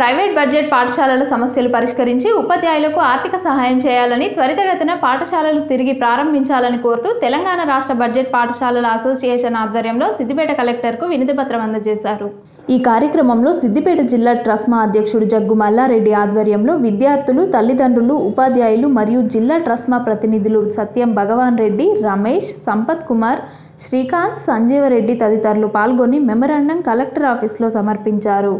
Private budget పాఠశాలల సమస్యలు పరిష్కరించి ఉపాధ్యాయులకు ఆర్థిక సహాయం చేయాలని త్వరితగతిన పాఠశాలలు తిరిగి ప్రారంభించాలని కోరుతూ తెలంగాణ రాష్ట్ర బడ్జెట్ పాఠశాలల అసోసియేషన్ ఆధ్వర్యంలో సిద్దిపేట కలెక్టర్కు వినతిపత్రం అందజేశారు ఈ కార్యక్రమంలో సిద్దిపేట జిల్లా ట్రస్మా అధ్యక్షుడు జగ్గు మల్లారెడ్డి ఆధ్వర్యంలో విద్యార్థులు తల్లిదండ్రులు ఉపాధ్యాయులు మరియు జిల్లా ట్రస్మా ప్రతినిధులు సత్యం భగవాన్ రెడ్డి రమేష్ సంపత్ కుమార్ శ్రీకాంత్ సంజీవరెడ్డి తదితరులు పాల్గొని మెమరాండం కలెక్టర్ ఆఫీస్లో సమర్పించారు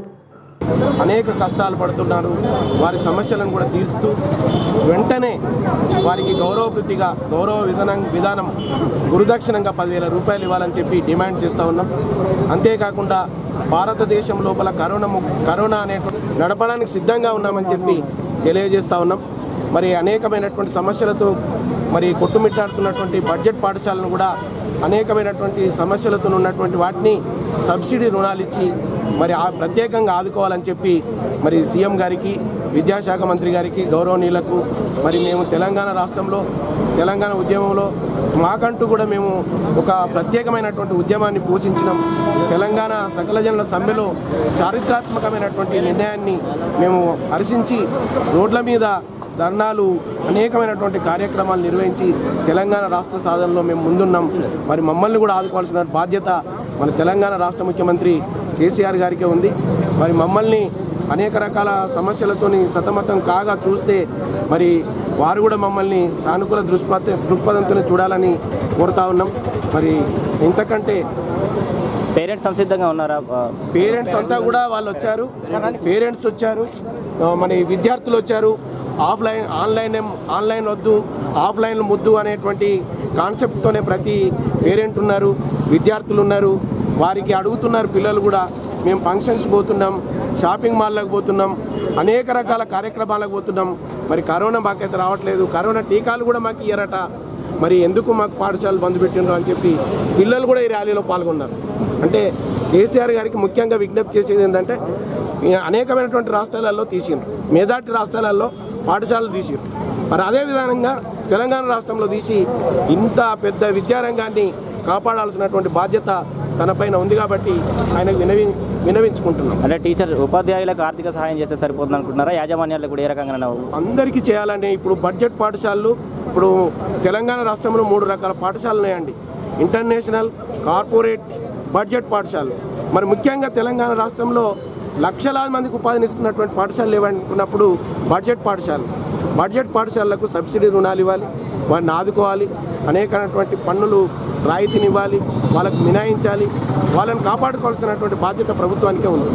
అనేక కష్టాలు పడుతున్నారు వారి సమస్యలను కూడా తీరుస్తూ వెంటనే వారికి గౌరవప్రీతిగా గౌరవ విధానం విధానం గురుదక్షిణంగా పదివేల రూపాయలు ఇవ్వాలని చెప్పి డిమాండ్ చేస్తూ ఉన్నాం అంతేకాకుండా భారతదేశం లోపల కరోనా ము- కరోనా అనే నడపడానికి సిద్ధంగా ఉన్నామని చెప్పి తెలియజేస్తూ ఉన్నాం మరి అనేకమైనటువంటి సమస్యలతో మరి కొట్టుమిట్టాడుతున్నటువంటి బడ్జెట్ పాఠశాలను కూడా అనేకమైనటువంటి సమస్యలతో ఉన్నటువంటి వాటిని సబ్సిడీ రుణాలు ఇచ్చి మరి ఆ ప్రత్యేకంగా ఆదుకోవాలని చెప్పి మరి సీఎం గారికి విద్యాశాఖ మంత్రి గారికి గౌరవనీయులకు మరి మేము తెలంగాణ రాష్ట్రంలో తెలంగాణ ఉద్యమంలో మాకంటూ కూడా మేము ఒక ప్రత్యేకమైనటువంటి ఉద్యమాన్ని పోషించినాం తెలంగాణ సకల జనుల సమ్మెలో చారిత్రాత్మకమైనటువంటి నిర్ణయాన్ని మేము హర్షించి రోడ్ల మీద ధర్నాలు అనేకమైనటువంటి కార్యక్రమాలు నిర్వహించి తెలంగాణ రాష్ట్ర సాధనలో మేము ముందున్నాం మరి మమ్మల్ని కూడా ఆదుకోవాల్సిన బాధ్యత మన తెలంగాణ రాష్ట్ర ముఖ్యమంత్రి కేసీఆర్ గారికే ఉంది మరి మమ్మల్ని అనేక రకాల సమస్యలతోని సతమతం కాగా చూస్తే మరి వారు కూడా మమ్మల్ని సానుకూల దృక్పథ దృక్పథంతో చూడాలని కోరుతా ఉన్నాం మరి ఇంతకంటే పేరెంట్స్ సంసిద్ధంగా ఉన్నారా ఆ, పేరెంట్స్ అంతా కూడా వాళ్ళు వచ్చారు పేరెంట్స్ వచ్చారు ఆ, మన విద్యార్థులు వచ్చారు ఆఫ్లైన్ ఆన్లైన్ ఏం- ఆన్లైన్ వద్దు ఆఫ్లైన్ ముద్దు అనేటువంటి కాన్సెప్ట్తోనే ప్రతి పేరెంట్ ఉన్నారు విద్యార్థులు ఉన్నారు వారికి అడుగుతున్నారు పిల్లలు కూడా మేము ఫంక్షన్స్ పోతున్నాం షాపింగ్ మాల్లకు పోతున్నాం అనేక రకాల కార్యక్రమాలకు పోతున్నాం మరి కరోనా మాకైతే రావట్లేదు కరోనా టీకాలు కూడా మాకు ఇయ్యరట మరి ఎందుకు మాకు పాఠశాలలు బంద్ పెట్టిండ్రు అని చెప్పి పిల్లలు కూడా ఈ ర్యాలీలో పాల్గొన్నారు అంటే కేసీఆర్ గారికి ముఖ్యంగా విజ్ఞప్తి చేసేది ఏంటంటే ఈ అనేకమైనటువంటి రాష్ట్రాలలో తీసిండ్రు మెజార్టీ రాష్ట్రాలలో పాఠశాలలు తీసిండ్రు మరి అదే విధానంగా తెలంగాణ రాష్ట్రంలో తీసి ఇంత పెద్ద విద్యారంగాన్ని కాపాడాల్సినటువంటి బాధ్యత తనపైన ఉంది కాబట్టి ఆయనకు వినవి వినవించుకుంటున్నాం అంటే టీచర్ ఉపాధ్యాయులకు ఆర్థిక సహాయం చేస్తే సరిపోతుంది అనుకుంటున్నారా యాజమాన్యాలకు కూడా ఏ రకంగా అందరికీ చేయాలని ఇప్పుడు బడ్జెట్ పాఠశాలలు ఇప్పుడు తెలంగాణ రాష్ట్రంలో మూడు రకాల పాఠశాలలు ఉన్నాయండి ఇంటర్నేషనల్ కార్పొరేట్ బడ్జెట్ పాఠశాలలు మరి ముఖ్యంగా తెలంగాణ రాష్ట్రంలో లక్షలాది మందికి ఉపాధినిస్తున్నటువంటి పాఠశాలలు ఏమనుకున్నప్పుడు బడ్జెట్ పాఠశాలలు బడ్జెట్ పాఠశాలలకు సబ్సిడీ రుణాలు ఇవ్వాలి వారిని ఆదుకోవాలి అనేకమైనటువంటి పన్నులు రాయితీని ఇవ్వాలి వాళ్ళకు మినాయించాలి వాళ్ళని కాపాడుకోవాల్సినటువంటి బాధ్యత ప్రభుత్వానికే ఉంది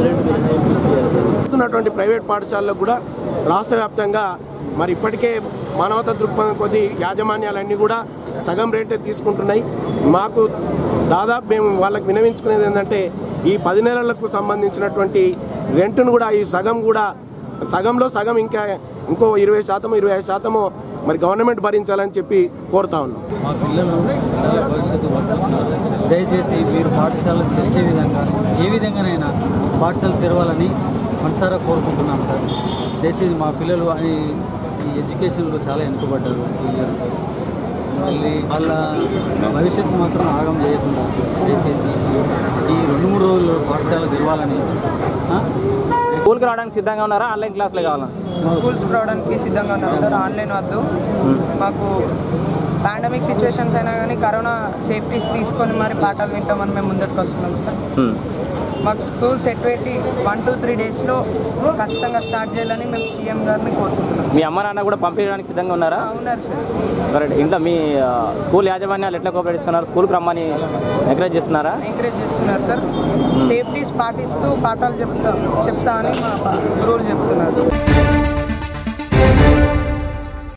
ఉన్నటువంటి ప్రైవేట్ పాఠశాలలకు కూడా రాష్ట్ర వ్యాప్తంగా మరి ఇప్పటికే మానవతా దృక్పథం కొద్ది యాజమాన్యాలన్నీ కూడా సగం రేటే తీసుకుంటున్నాయి మాకు దాదాపు మేము వాళ్ళకి వినవించుకునేది ఏంటంటే ఈ పది నెలలకు సంబంధించినటువంటి రెంట్ను కూడా ఈ సగం కూడా సగంలో సగం ఇంకా ఇంకో ఇరవై శాతం ఇరవై ఐదు శాతము మరి గవర్నమెంట్ భరించాలని చెప్పి కోరుతా ఉన్నాం మా పిల్లలు చాలా భవిష్యత్తు కోరుకుంటున్నారు దయచేసి మీరు పాఠశాలను తెరిచే విధంగా ఏ విధంగానైనా పాఠశాల తెరవాలని మనసారా కోరుకుంటున్నాం సార్ దయచేసి మా పిల్లలు అని ఈ ఎడ్యుకేషన్లో చాలా వెనుకబడ్డారు ఈ ఇయర్. మళ్ళీ వాళ్ళ భవిష్యత్తు మాత్రం ఆగం చేయకుండా దయచేసి ఈ రెండు మూడు రోజులు పాఠశాల తెరవాలని ఆ? స్కూల్కి రావడానికి సిద్ధంగా ఉన్నారా ఆన్లైన్ క్లాసులు కావాలా స్కూల్స్కి రావడానికి సిద్ధంగా ఉన్నాం సార్ ఆన్లైన్ వద్దు మాకు పాండమిక్ సిచ్యువేషన్స్ అయినా కానీ కరోనా సేఫ్టీస్ తీసుకొని మరి పాఠాలు వింటామని మేము ముందరికి వస్తున్నాం సార్ హ్మ్. మాకు స్కూల్స్ ఎటువంటి వన్ టూ త్రీ డేస్లో ఖచ్చితంగా స్టార్ట్ చేయాలని మేము సీఎం గారిని కోరుకుంటున్నాం మీ అమ్మ నాన్న కూడా పంపించడానికి సిద్ధంగా ఉన్నారా ఉన్నారు సార్ కరెక్ట్ ఇంట్లో మీ ఆ, స్కూల్ యాజమాన్యాలు ఎట్లా కోఆపరేట్ ఇస్తున్నారు స్కూల్కి రమ్మని ఎంకరేజ్ చేస్తున్నారా ఎంకరేజ్ చేస్తున్నారు సార్ సేఫ్టీస్ పాటిస్తూ పాఠాలు చెప్తా చెప్తా అని మా గురువులు చెప్తున్నారు సార్